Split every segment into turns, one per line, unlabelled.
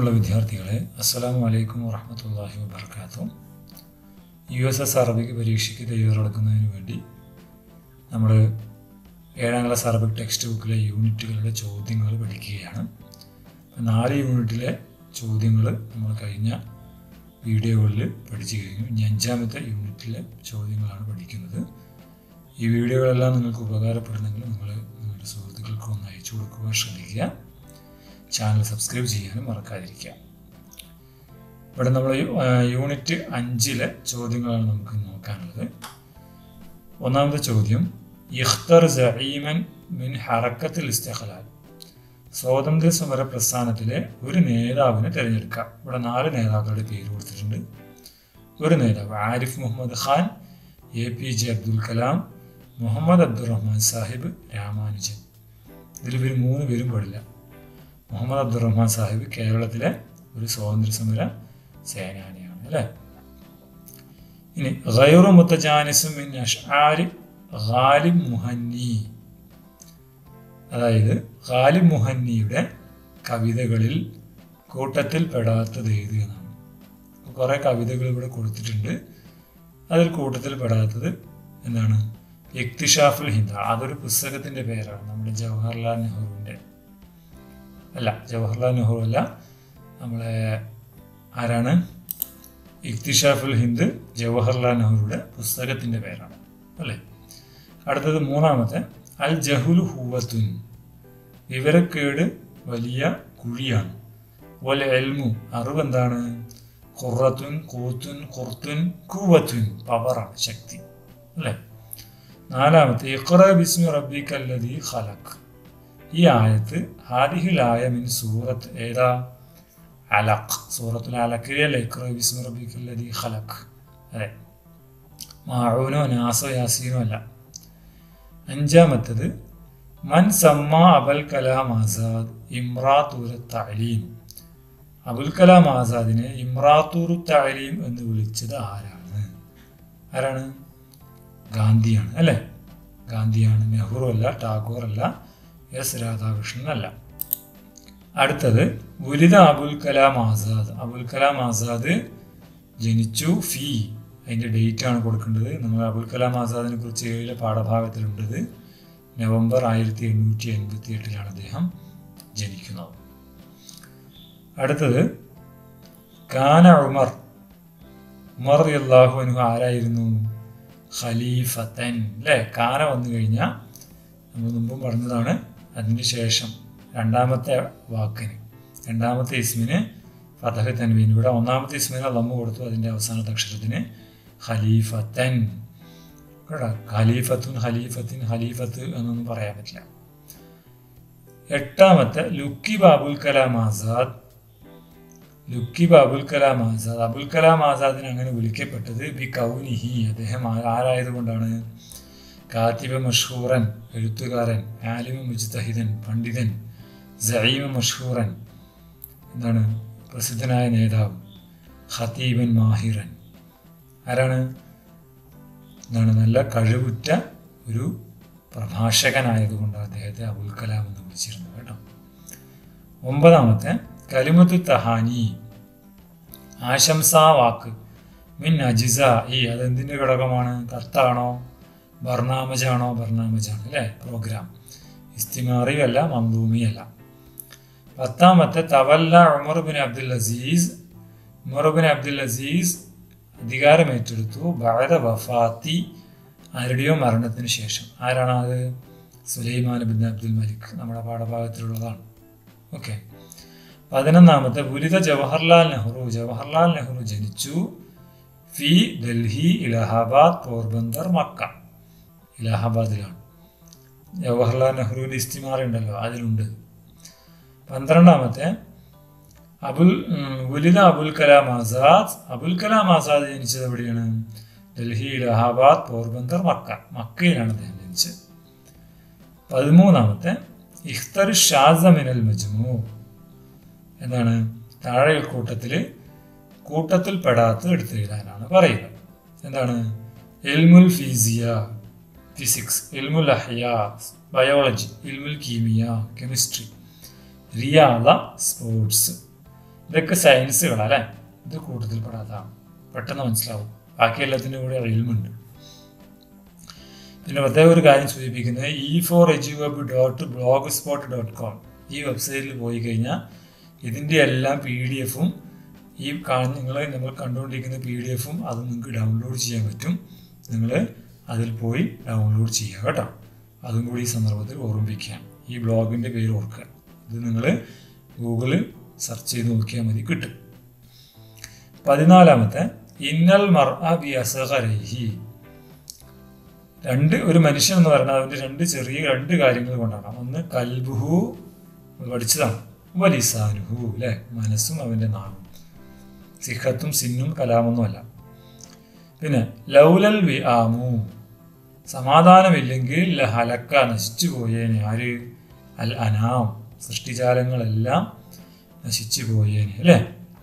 പ്രിയമുള്ള വിദ്യാർത്ഥികളെ അസ്സലാമു അലൈക്കും വറഹമത്തല്ലാഹി വബർക്കാത്തു യു എസ് എസ് അറബിക് പരീക്ഷയ്ക്ക് തയ്യാറെടുക്കുന്നതിന് വേണ്ടി നമ്മൾ ഏഴാം ക്ലാസ് അറബിക് ടെക്സ്റ്റ് ബുക്കിലെ യൂണിറ്റുകളുടെ ചോദ്യങ്ങൾ പഠിക്കുകയാണ് അപ്പം നാല് യൂണിറ്റിലെ ചോദ്യങ്ങൾ നമ്മൾ കഴിഞ്ഞ വീഡിയോകളിൽ പഠിച്ചു കഴിഞ്ഞു ഇനി അഞ്ചാമത്തെ യൂണിറ്റിലെ ചോദ്യങ്ങളാണ് പഠിക്കുന്നത് ഈ വീഡിയോകളെല്ലാം നിങ്ങൾക്ക് ഉപകാരപ്പെടുന്നെങ്കിൽ നിങ്ങൾ നിങ്ങളുടെ സുഹൃത്തുക്കൾക്ക് ഒന്ന് അയച്ചു കൊടുക്കുവാൻ ശ്രമിക്കുക ചാനൽ സബ്സ്ക്രൈബ് ചെയ്യാനും മറക്കാതിരിക്കുക ഇവിടെ നമ്മൾ യൂണിറ്റ് അഞ്ചിലെ ചോദ്യങ്ങളാണ് നമുക്ക് നോക്കാനുള്ളത് ഒന്നാമത്തെ ചോദ്യം ഇഖ്തർ സഈമൻ മിൻ ഹറക്കത്തിൽ ഇസ്തഖലാൽ സ്വാതന്ത്ര്യ സമര പ്രസ്ഥാനത്തിലെ ഒരു നേതാവിനെ തിരഞ്ഞെടുക്കാം ഇവിടെ നാല് നേതാക്കളുടെ പേര് കൊടുത്തിട്ടുണ്ട് ഒരു നേതാവ് Arif Mohammed Khan A P J Abdul Kalam Muhammad Abdurahman Sahib Ramanujan ഇതിൽ ഇവർ മൂന്ന് പേരും പെടില്ല മുഹമ്മദ് അബ്ദുറഹ്മാൻ സാഹിബ് കേരളത്തിലെ ഒരു സ്വാതന്ത്ര്യ സമര സേനാനിയാണ് അല്ലേ ഇനി ഗൈറു മുത്തജാനിസും മിൻ അഷ്ആരി ഗാലിബ് മുഹന്നി അതായത് ഗാലിബ് മുഹന്നിയുടെ കവിതകളിൽ കൂട്ടത്തിൽ പെടാത്തത് ഏത് എന്നാണ് കുറേ കവിതകൾ ഇവിടെ കൊടുത്തിട്ടുണ്ട് അതിൽ കൂട്ടത്തിൽ പെടാത്തത് എന്താണ് ഇക്തിഷാഫുൽ ഹിന്ദ അതൊരു പുസ്തകത്തിൻ്റെ പേരാണ് നമ്മുടെ ജവഹർലാൽ നെഹ്റുവിൻ്റെ അല്ല ജവഹർലാൽ നെഹ്റു അല്ല നമ്മളെ ആരാണ് ഇക്തിഷാഫുൽ ഹിന്ദ് ജവഹർലാൽ നെഹ്റുയുടെ പുസ്തകത്തിൻ്റെ പേരാണ് അല്ലേ അടുത്തത് മൂന്നാമത്തെ അൽ ജഹുൽ ഹൂവത്തുൻ വിവരക്കേട് വലിയ കുഴിയാണ് പോലെ എൽമു അറിവ് എന്താണ് ഖുറത്തുൻ കൂത്തുൻ ഖുർത്തുൻ കൂവത്തുൻ പവറാണ് ശക്തി അല്ലേ നാലാമത്തെ ഇഖ്റ ബിസ്മി റബ്ബിക്കല്ലതി ഖലഖ് ഈ ആയത്ത് ഹാദിഹിലായ മിൻ സൂറത്ത് ഏതാ അലഖ് സൂറത്തുൽ അലക്കിലെ ഇഖ്റ ബിസ്മി റബ്ബിക്കല്ലതി ഖലഖ് അതെ മാഊനോ നാസോ യാസീനോ അല്ല അഞ്ചാമത്തത് മൻ സമ്മ അബൽ കലാം ആസാദ് ഇമ്രാത്തൂർ തലീം അബുൽ കലാം ആസാദിനെ ഇമ്രാത്തൂർ തലീം എന്ന് വിളിച്ചത് ആരാണ് ആരാണ് ഗാന്ധിയാണ് അല്ലേ ഗാന്ധിയാണ് നെഹ്റു അല്ല ടാഗോർ അല്ല എസ് രാധാകൃഷ്ണൻ അല്ല അടുത്തത് ഗുരിത അബുൽ കലാം ആസാദ് അബുൽ കലാം ആസാദ് ജനിച്ചു ഫി അതിൻ്റെ ഡേറ്റ് ആണ് കൊടുക്കേണ്ടത് നമ്മൾ അബുൽ കലാം ആസാദിനെ കുറിച്ച് ഏഴിലെ പാഠഭാഗത്തിലുണ്ടത് നവംബർ ആയിരത്തി എണ്ണൂറ്റി എൺപത്തി എട്ടിലാണ് അദ്ദേഹം ജനിക്കുന്നത് അടുത്തത് കാന ഉമർ ഉമർ അള്ളാഹു അനുഹു ആരായിരുന്നു ഖലീഫത്തൻ അല്ലേ കാന വന്നു കഴിഞ്ഞാൽ നമ്മൾ മുമ്പും പറഞ്ഞതാണ് അതിന് ശേഷം രണ്ടാമത്തെ വാക്കിന് രണ്ടാമത്തെ ഇസ്മിന് ഫതഹ് തൻവീൻ ഇവിടെ ഒന്നാമത്തെ ഇസ്മിന് ലമ്മ കൊടുത്തു അതിൻ്റെ അവസാനത്തെ അക്ഷരത്തിന് ഖലീഫത്തൻ കേട്ടോ ഖലീഫത്തുൻ ഖലീഫത്തിൻ ഖലീഫത്ത് എന്നൊന്നും പറയാൻ പറ്റില്ല എട്ടാമത്തെ ലുക്കിബ് അബുൽ കലാം ആസാദ് ലുക്കിബ് അബുൽ കലാം ആസാദ് അബുൽ കലാം ആസാദിന് അങ്ങനെ വിളിക്കപ്പെട്ടത് ബി കൗനിഹി അദ്ദേഹം ആരായതുകൊണ്ടാണ് കാത്തിബ മഷ്ഹൂറൻ എഴുത്തുകാരൻ ആലിമ മുജ്തഹിദൻ പണ്ഡിതൻ സഈമ മഷ്ഹൂറൻ എന്താണ് പ്രസിദ്ധനായ നേതാവ് ഖത്തീബൻ മാഹിറൻ ആരാണ് എന്താണ് നല്ല കഴിവുറ്റ ഒരു പ്രഭാഷകനായതുകൊണ്ട് അദ്ദേഹത്തെ അബുൽ കലാം എന്ന് വിളിച്ചിരുന്നു കേട്ടോ ഒമ്പതാമത്തെ കലിമത്തു തഹാനി ആശംസാ വാക്ക് മിൻ അജിസ ഈ അതെന്തിൻ്റെ ഘടകമാണ് കത്താണോ ബർണാമജാണോ ബർണാമജാണ് അല്ലേ പ്രോഗ്രാം ഇസ്തിമാറിയല്ല മന്ദൂമിയല്ല പത്താമത്തെ തവല്ല Umar bin Abdul Aziz Umar bin Abdul Aziz അധികാരമേറ്റെടുത്തു ഭാരത വഫാത്തി ആരുടെയോ മരണത്തിന് ശേഷം ആരാണ് അത് സുലൈമാൻ ബിൻ അബ്ദുൽ മലിക് നമ്മുടെ പാഠഭാഗത്തിലുള്ളതാണ് ഓക്കെ പതിനൊന്നാമത്തെ പുലിത ജവഹർലാൽ നെഹ്റു ജവഹർലാൽ നെഹ്റു ജനിച്ചു ഫി ഡൽഹി ഇലഹാബാദ് പോർബന്ദർ മക്ക ഇലഹാബാദിലാണ് ജവഹർലാൽ നെഹ്റുവിൻ്റെ ഇസ്തിമാർ ഉണ്ടല്ലോ അതിലുണ്ട് പന്ത്രണ്ടാമത്തെ അബുൽ ഉലിത അബുൽ കലാം ആസാദ് അബുൽ കലാം ആസാദ് ജനിച്ചത് എവിടെയാണ് ഡൽഹി ഇലഹാബാദ് പോർബന്ദർ മക്ക മക്കയിലാണ് അദ്ദേഹം ജനിച്ചത് പതിമൂന്നാമത്തെ ഇഖ്തർ ഷാസമിനൽ മജ്മു എന്താണ് താഴെ കൂട്ടത്തിൽ കൂട്ടത്തിൽ പെടാത്ത എടുത്തു എഴുതാനാണ് പറയുന്നത് എന്താണ് എൽമുൽ ഫീസിയ ഫിസിക്സ് ഇൽമുൽ അഹ്യ ബയോളജി ഇൽമുൽ കീമിയ കെമിസ്ട്രി റിയാദ സ്പോർട്സ് ഇതൊക്കെ സയൻസുകൾ അല്ലേ ഇത് കൂട്ടത്തിൽ പെടാത്തതാണ് പെട്ടെന്ന് മനസ്സിലാവും ബാക്കി എല്ലാത്തിൻ്റെ കൂടെ ഇൽമുണ്ട് പിന്നെ പ്രത്യേക ഒരു കാര്യം സൂചിപ്പിക്കുന്നത് E four edu web dot blogspot dot com ഈ വെബ്സൈറ്റിൽ പോയി കഴിഞ്ഞാൽ ഇതിൻ്റെ എല്ലാം പി ഡി എഫും ഈ കാണുന്ന നിങ്ങൾ നമ്മൾ കണ്ടുകൊണ്ടിരിക്കുന്ന പി ഡി എഫും അത് നിങ്ങൾക്ക് ഡൗൺലോഡ് ചെയ്യാൻ പറ്റും നിങ്ങൾ അതിൽ പോയി ഡൗൺലോഡ് ചെയ്യുക കേട്ടോ അതും കൂടി ഈ സന്ദർഭത്തിൽ ഓർമ്മിപ്പിക്കുക ഈ ബ്ലോഗിൻ്റെ പേര് ഓർക്കുക ഇത് നിങ്ങൾ ഗൂഗിളിൽ സെർച്ച് ചെയ്ത് നോക്കിയാൽ മതി കിട്ടും പതിനാലാമത്തെ ഇന്നൽ മർ ബി അസഹരഹി രണ്ട് ഒരു മനുഷ്യൻ എന്ന് പറയുന്നത് അവൻ്റെ രണ്ട് ചെറിയ രണ്ട് കാര്യങ്ങൾ കൊണ്ടാണ് ഒന്ന് കൽബുഹു പഠിച്ചതാണ് വലിസാനുഹു അല്ലേ മനസ്സും അവൻ്റെ നാവും സിഖത്തും സിന്നും കലാമൊന്നും അല്ല പിന്നെ ലൗലൽ വി ആമു സമാധാനമില്ലെങ്കിൽ ഹലക്ക നശിച്ചു പോയേനെ ആര് അൽ അനാം സൃഷ്ടിജാലങ്ങളെല്ലാം നശിച്ചു പോയേനെ അല്ലേ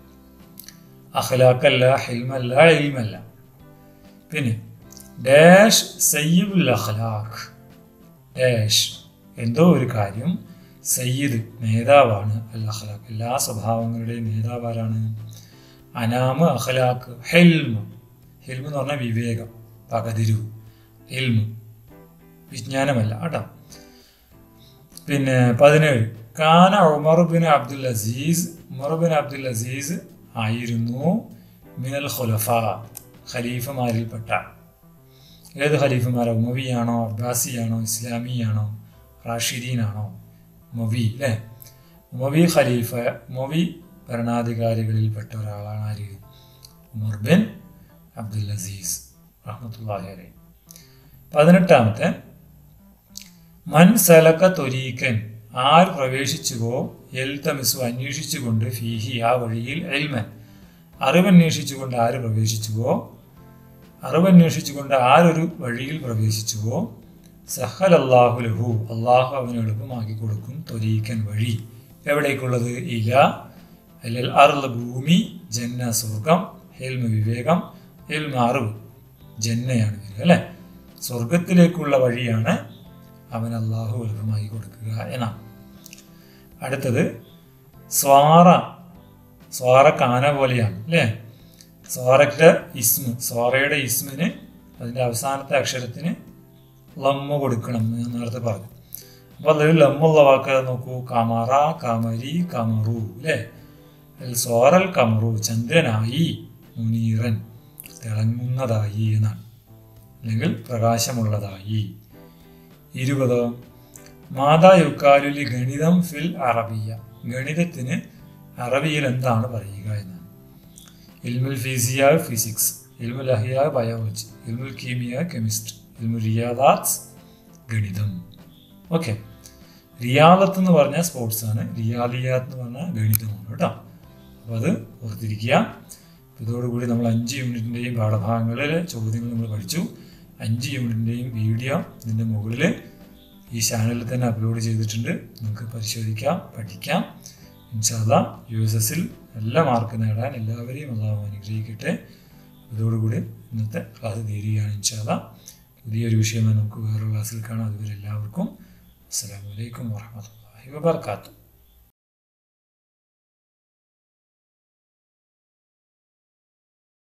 അഖലാക്കല്ല ഹിൽമല്ല ഇൽമല്ല പിന്നെ ഡാഷ് സയ്യിബുൽ അഖ്ലാഖ് ഡാഷ് എന്തോ ഒരു കാര്യം സയ്യിദ് നേതാവാണ് അൽ അഖ്ലാഖ് എല്ലാ സ്വഭാവങ്ങളുടെയും നേതാവ് ആരാണ് അനാമ് അഖ്ലാഖ് ഹെൽമ് ഹെൽമ് എന്ന് പറഞ്ഞാൽ വിവേകം പകതിരു ഹെൽമ് വിജ്ഞാനമല്ല കേട്ടോ പിന്നെ പതിനേഴ് കാന Umar bin Abdul Aziz Umar bin Abdul Aziz ആയിരുന്നു മിനൽ ഖുലഫ ഖലീഫമാരിൽപ്പെട്ട ഏത് ഖലീഫമാരോ ഉമവിയാണോ അബ്ബാസിയാണോ ഇസ്ലാമിയാണോ റാഷിദീനാണോ മൊവി അല്ലേ ഉമവി ഖലീഫ ഉമവി ഭരണാധികാരികളിൽപ്പെട്ട ഒരാളാണ് ആര് ഉമർ ബിൻ അബ്ദുൽ അസീസ് റഹ്മത്തുള്ളാഹി അലൈഹി പതിനെട്ടാമത്തെ മൻ സലക തൊരീക്കൻ ആർ പ്രവേശിച്ചുവോ എൽ തമിസു അന്വേഷിച്ചുകൊണ്ട് ഫീഹി ആ വഴിയിൽ എൽമൻ അറിവന്വേഷിച്ചുകൊണ്ട് ആര് പ്രവേശിച്ചുവോ അറിവന്വേഷിച്ചുകൊണ്ട് ആരൊരു വഴിയിൽ പ്രവേശിച്ചുവോ സഹൽ അള്ളാഹു ലഹു അള്ളാഹു അവന് എളുപ്പമാക്കി കൊടുക്കും തൊരീക്കൻ വഴി എവിടേക്കുള്ളത് ഇല അല്ലൽ അർള് ഭൂമി ജന്ന സ്വർഗം ഹെൽമ വിവേകം ഹെൽമ അറിവ് ജന്നയാണ് വരിക അല്ലേ സ്വർഗത്തിലേക്കുള്ള വഴിയാണ് അവൻ അള്ളാഹു എളുപ്പമാക്കി കൊടുക്കുക എന്നാണ് അടുത്തത് സ്വാറ സ്വാറ കാന പോലെയാണ് അല്ലേ സ്വാറയുടെ ഇസ്മ് സ്വാറയുടെ ഇസ്മിന് അതിൻ്റെ അവസാനത്തെ അക്ഷരത്തിന് ലമ്മ കൊടുക്കണം എന്ന് ഞാൻ നേരത്തെ പറഞ്ഞു അപ്പോൾ അതിൽ ലമ്മുള്ള വാക്ക് നോക്കൂ കമറ കമരി കമറു അല്ലേ സോറൽ കമറു ചന്ദ്രനായി മുനീറൻ തിളങ്ങുന്നതായി എന്നാണ് അല്ലെങ്കിൽ പ്രകാശമുള്ളതായി ഇരുപത് മാതാ യുക്കാലുലി ഗണിതം ഫിൽ അറബിയ ഗണിതത്തിന് അറബിയിൽ എന്താണ് പറയുക എന്നാണ് ഇൽമുൽ ഫിസിയ ഫിസിക്സ് ഇൽമുൽ അഹിയ ബയോളജി ഇൽമുൽ കീമിയ കെമിസ്ട്രി ഇൽമുൽ റിയാദാത്ത് ഗണിതം ഓക്കെ റിയാദത്ത് എന്ന് പറഞ്ഞാൽ സ്പോർട്സ് ആണ് റിയാലിയാത്ത് എന്ന് പറഞ്ഞാൽ ഗണിതമാണ് കേട്ടോ അപ്പോൾ അത് ഓർത്തിരിക്കുക ഇതോടുകൂടി നമ്മൾ അഞ്ച് യൂണിറ്റിൻ്റെയും പാഠഭാഗങ്ങളിലെ ചോദ്യങ്ങൾ നമ്മൾ പഠിച്ചു അഞ്ച് യൂണിറ്റിൻ്റെയും വീഡിയോ ഇതിൻ്റെ മുകളിൽ ഈ ചാനലിൽ തന്നെ അപ്ലോഡ് ചെയ്തിട്ടുണ്ട് നിങ്ങൾക്ക് പരിശോധിക്കാം പഠിക്കാം ഇൻഷാല്ല യു എസ് എസിൽ നല്ല മാർക്ക് നേടാൻ എല്ലാവരെയും അള്ളാഹു അനുഗ്രഹിക്കട്ടെ ഇതോടുകൂടി ഇന്നത്തെ ക്ലാസ് തീരുകയാണ് ഇൻഷാല്ല പുതിയൊരു വിഷയമായി നമുക്ക് വേറെ ക്ലാസ്സിൽ കാണാം അതുവരെ എല്ലാവർക്കും അസ്സാം വലൈക്കും വാഹമത്തല്ലാഹി വാബർക്കാത്തു